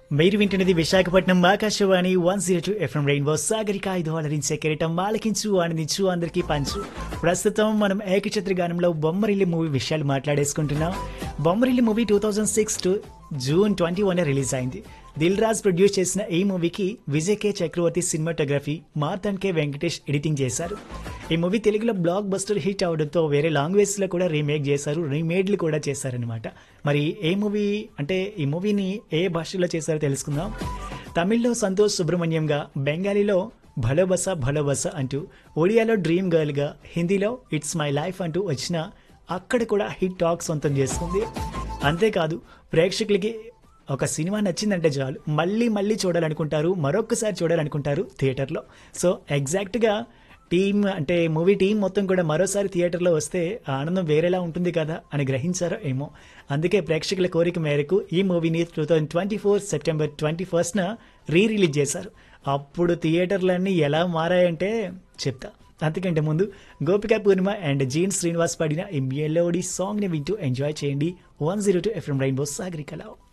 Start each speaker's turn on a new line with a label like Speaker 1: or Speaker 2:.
Speaker 1: మీరు వింటున్నది Visakhapatnam Akashvani one zero two FM rainbow Sagarika ఐదు అలరించే కిరీటం ఆలకించు ఆనందించు అందరికీ పంచు ప్రస్తుతం మనం ఏకచిత్ర గానంలో బొమ్మరిల్లి మూవీ విషయాలు మాట్లాడేసుకుంటున్నాం Bommarillu movie two thousand six to June twenty one release అయింది దిల్ రాజ్ ప్రొడ్యూస్ చేసిన ఈ మూవీకి Vijay K Chakravarthy cinematography Marthand K Venkatesh editing చేశారు ఈ మూవీ తెలుగులో బ్లాక్ బస్టర్ హిట్ అవడంతో వేరే లాంగ్వేజ్ లో కూడా రీమేక్ చేశారు రీమేడ్లు కూడా చేశారనమాట మరి ఏ మూవీ అంటే ఈ మూవీని ఏ భాషలో చేశారో తెలుసుకుందాం తమిళ్లో సంతోష్ సుబ్రహ్మణ్యంగా బెంగాలీలో భలోబస భలోబస అంటూ ఒడియాలో డ్రీమ్ గర్ల్గా హిందీలో ఇట్స్ మై లైఫ్ అంటూ వచ్చిన అక్కడ కూడా హిట్ టాక్ సొంతం చేసుకుంది అంతేకాదు ప్రేక్షకులకి ఒక సినిమా నచ్చిందంటే చాలు మళ్ళీ మళ్ళీ చూడాలనుకుంటారు మరొకసారి చూడాలనుకుంటారు థియేటర్లో సో ఎగ్జాక్ట్గా టీమ్ అంటే మూవీ టీం మొత్తం కూడా మరోసారి థియేటర్లో వస్తే ఆ ఆనందం వేరేలా ఉంటుంది కదా అని గ్రహించారో ఏమో అందుకే ప్రేక్షకుల కోరిక మేరకు ఈ మూవీని two thousand twenty four September twenty ఫస్ట్న రీ రిలీజ్ చేశారు అప్పుడు థియేటర్లన్నీ ఎలా మారాయంటే చెప్తా అంతకంటే ముందు గోపికా పూర్ణిమ అండ్ జీన్ శ్రీనివాస్ పాడిన ఈ మెలోడీ సాంగ్ని వింటూ ఎంజాయ్ చేయండి one zero two FM rainbow సాగరికలో